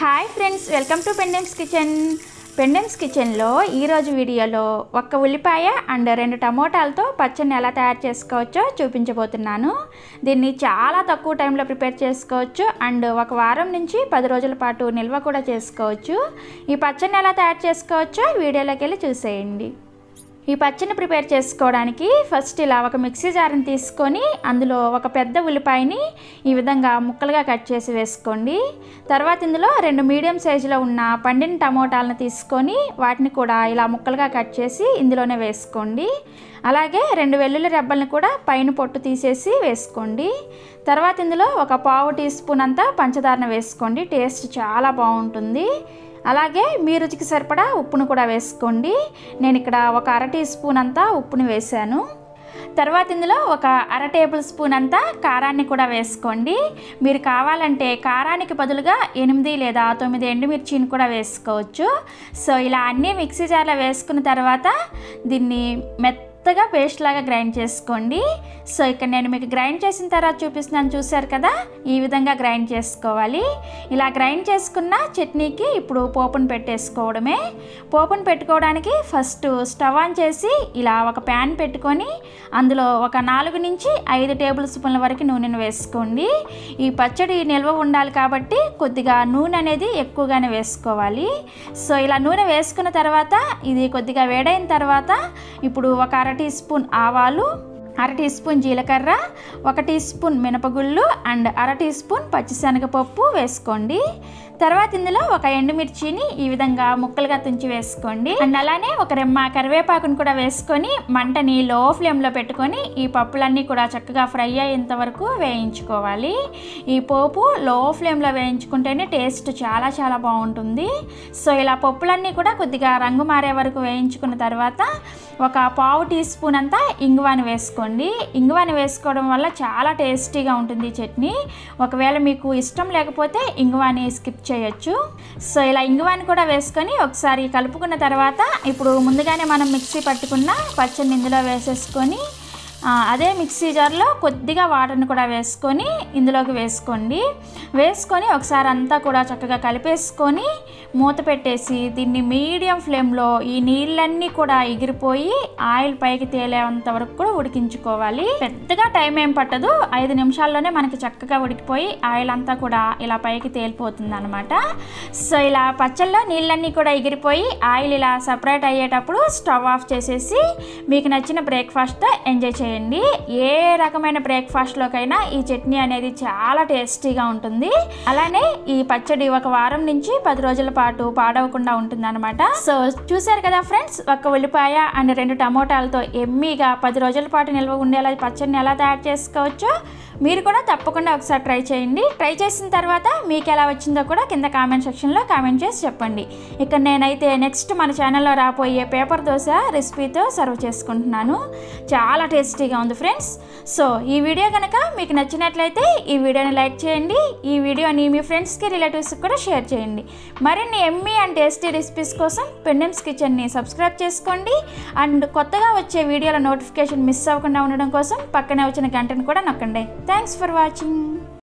hi friends welcome to Pendem's kitchen Pendem's కిచెన్లో ఈరోజు వీడియోలో ఒక్క ఉల్లిపాయ అండ్ రెండు టమోటాలతో పచ్చడిని ఎలా తయారు చేసుకోవచ్చో చూపించబోతున్నాను దీన్ని చాలా తక్కువ టైంలో ప్రిపేర్ చేసుకోవచ్చు అండ్ ఒక వారం నుంచి పది రోజుల పాటు నిల్వ కూడా చేసుకోవచ్చు ఈ పచ్చడిని ఎలా తయారు చేసుకోవచ్చో వీడియోలోకి వెళ్ళి చూసేయండి ఈ పచ్చడిని ప్రిపేర్ చేసుకోవడానికి ఫస్ట్ ఇలా ఒక మిక్సీ జార్ని తీసుకొని అందులో ఒక పెద్ద ఉల్లిపాయని ఈ విధంగా ముక్కలుగా కట్ చేసి వేసుకోండి తర్వాత ఇందులో రెండు మీడియం సైజులో ఉన్న పండిన టమోటాలను తీసుకొని వాటిని కూడా ఇలా ముక్కలుగా కట్ చేసి ఇందులోనే వేసుకోండి అలాగే రెండు వెల్లుల్లి రెబ్బల్ని కూడా పైన పొట్టు తీసేసి వేసుకోండి తర్వాత ఇందులో ఒక పావు టీ స్పూన్ అంతా పంచదారను వేసుకోండి టేస్ట్ చాలా బాగుంటుంది అలాగే మీ రుచికి సరిపడా ఉప్పును కూడా వేసుకోండి నేను ఇక్కడ ఒక అర టీ స్పూన్ అంతా ఉప్పుని వేశాను తర్వాత ఇందులో ఒక అర టేబుల్ స్పూన్ అంతా కారాన్ని కూడా వేసుకోండి మీరు కావాలంటే కారానికి బదులుగా ఎనిమిది లేదా తొమ్మిది ఎండుమిర్చిని కూడా వేసుకోవచ్చు సో ఇలా అన్నీ మిక్సీ జార్లో వేసుకున్న తర్వాత దీన్ని మెత్త మెత్తగా పేస్ట్ లాగా గ్రైండ్ చేసుకోండి సో ఇక్కడ నేను మీకు గ్రైండ్ చేసిన తర్వాత చూపిస్తున్నాను చూసారు కదా ఈ విధంగా గ్రైండ్ చేసుకోవాలి ఇలా గ్రైండ్ చేసుకున్న చట్నీకి ఇప్పుడు పోపును పెట్టేసుకోవడమే పోపును పెట్టుకోవడానికి ఫస్ట్ స్టవ్ ఆన్ చేసి ఇలా ఒక ప్యాన్ పెట్టుకొని అందులో ఒక నాలుగు నుంచి ఐదు టేబుల్ స్పూన్ల వరకు నూనెను వేసుకోండి ఈ పచ్చడి నిల్వ ఉండాలి కాబట్టి కొద్దిగా నూనె అనేది ఎక్కువగానే వేసుకోవాలి సో ఇలా నూనె వేసుకున్న తర్వాత ఇది కొద్దిగా వేడైన తర్వాత ఇప్పుడు ఒక అర టీ స్పూన్ ఆవాలు అర టీ స్పూన్ జీలకర్ర ఒక టీ స్పూన్ మినపగుళ్ళు అండ్ అర టీ స్పూన్ పచ్చిశనగపప్పు వేసుకోండి తర్వాత ఇందులో ఒక ఎండుమిర్చిని ఈ విధంగా ముక్కలుగా తుంచి వేసుకోండి అండ్ అలానే ఒక రెమ్మ కరివేపాకును కూడా వేసుకొని మంటని లో ఫ్లేమ్లో పెట్టుకొని ఈ పప్పులన్నీ కూడా చక్కగా ఫ్రై అయ్యేంత వరకు వేయించుకోవాలి ఈ పోపు లో ఫ్లేమ్లో వేయించుకుంటేనే టేస్ట్ చాలా చాలా బాగుంటుంది సో ఇలా పప్పులన్నీ కూడా కొద్దిగా రంగు మారే వరకు వేయించుకున్న తర్వాత ఒక పావు టీ స్పూన్ అంతా ఇంగువాని వేసుకోండి ఇంగువాని వేసుకోవడం వల్ల చాలా టేస్టీగా ఉంటుంది ఈ చట్నీ ఒకవేళ మీకు ఇష్టం లేకపోతే ఇంగువాని స్కిప్ చేయొచ్చు సో ఇలా ఇంగువాని కూడా వేసుకొని ఒకసారి కలుపుకున్న తర్వాత ఇప్పుడు ముందుగానే మనం మిక్సీ పట్టుకున్న పచ్చడిని ఇందులో వేసేసుకొని అదే మిక్సీ జార్లో కొద్దిగా వాటర్ని కూడా వేసుకొని ఇందులోకి వేసుకోండి వేసుకొని ఒకసారి అంతా కూడా చక్కగా కలిపేసుకొని మూత పెట్టేసి దీన్ని మీడియం ఫ్లేమ్లో ఈ నీళ్ళన్నీ కూడా ఎగిరిపోయి ఆయిల్ పైకి తేలేంత వరకు కూడా ఉడికించుకోవాలి పెద్దగా టైం ఏం పట్టదు ఐదు నిమిషాల్లోనే మనకి చక్కగా ఉడికిపోయి ఆయిల్ అంతా కూడా ఇలా పైకి తేలిపోతుంది అనమాట సో ఇలా పచ్చళ్ళలో నీళ్ళన్నీ కూడా ఎగిరిపోయి ఆయిల్ ఇలా సపరేట్ అయ్యేటప్పుడు స్టవ్ ఆఫ్ చేసేసి మీకు నచ్చిన బ్రేక్ఫాస్ట్తో ఎంజాయ్ చేయండి చేయండి ఏ రకమైన బ్రేక్ఫాస్ట్లోకైనా ఈ చట్నీ అనేది చాలా టేస్టీగా ఉంటుంది అలానే ఈ పచ్చడి ఒక వారం నుంచి పది రోజుల పాటు పాడవకుండా ఉంటుంది అనమాట సో చూసారు కదా ఫ్రెండ్స్ ఒక ఉల్లిపాయ అండ్ రెండు టమోటాలతో ఎమ్మీగా పది రోజుల పాటు నిల్వ ఉండేలా పచ్చడిని ఎలా తయారు చేసుకోవచ్చో మీరు కూడా తప్పకుండా ఒకసారి ట్రై చేయండి ట్రై చేసిన తర్వాత మీకు ఎలా వచ్చిందో కూడా కింద కామెంట్ సెక్షన్లో కామెంట్ చేసి చెప్పండి ఇక నేనైతే నెక్స్ట్ మన ఛానల్లో రాబోయే పేపర్ దోశ రెసిపీతో సర్వ్ చేసుకుంటున్నాను చాలా టేస్టీగా ఉంది ఫ్రెండ్స్ సో ఈ వీడియో కనుక మీకు నచ్చినట్లయితే ఈ వీడియోని లైక్ చేయండి ఈ వీడియోని మీ ఫ్రెండ్స్కి రిలేటివ్స్కి కూడా షేర్ చేయండి మరిన్ని ఎమ్మీ అండ్ టేస్టీ రెసిపీస్ కోసం పెండెమ్స్ కిచెన్ని సబ్స్క్రైబ్ చేసుకోండి అండ్ కొత్తగా వచ్చే వీడియోల నోటిఫికేషన్ మిస్ అవ్వకుండా ఉండడం కోసం పక్కనే వచ్చిన గంటను కూడా నొక్కండి థ్యాంక్స్ ఫర్ వాచింగ్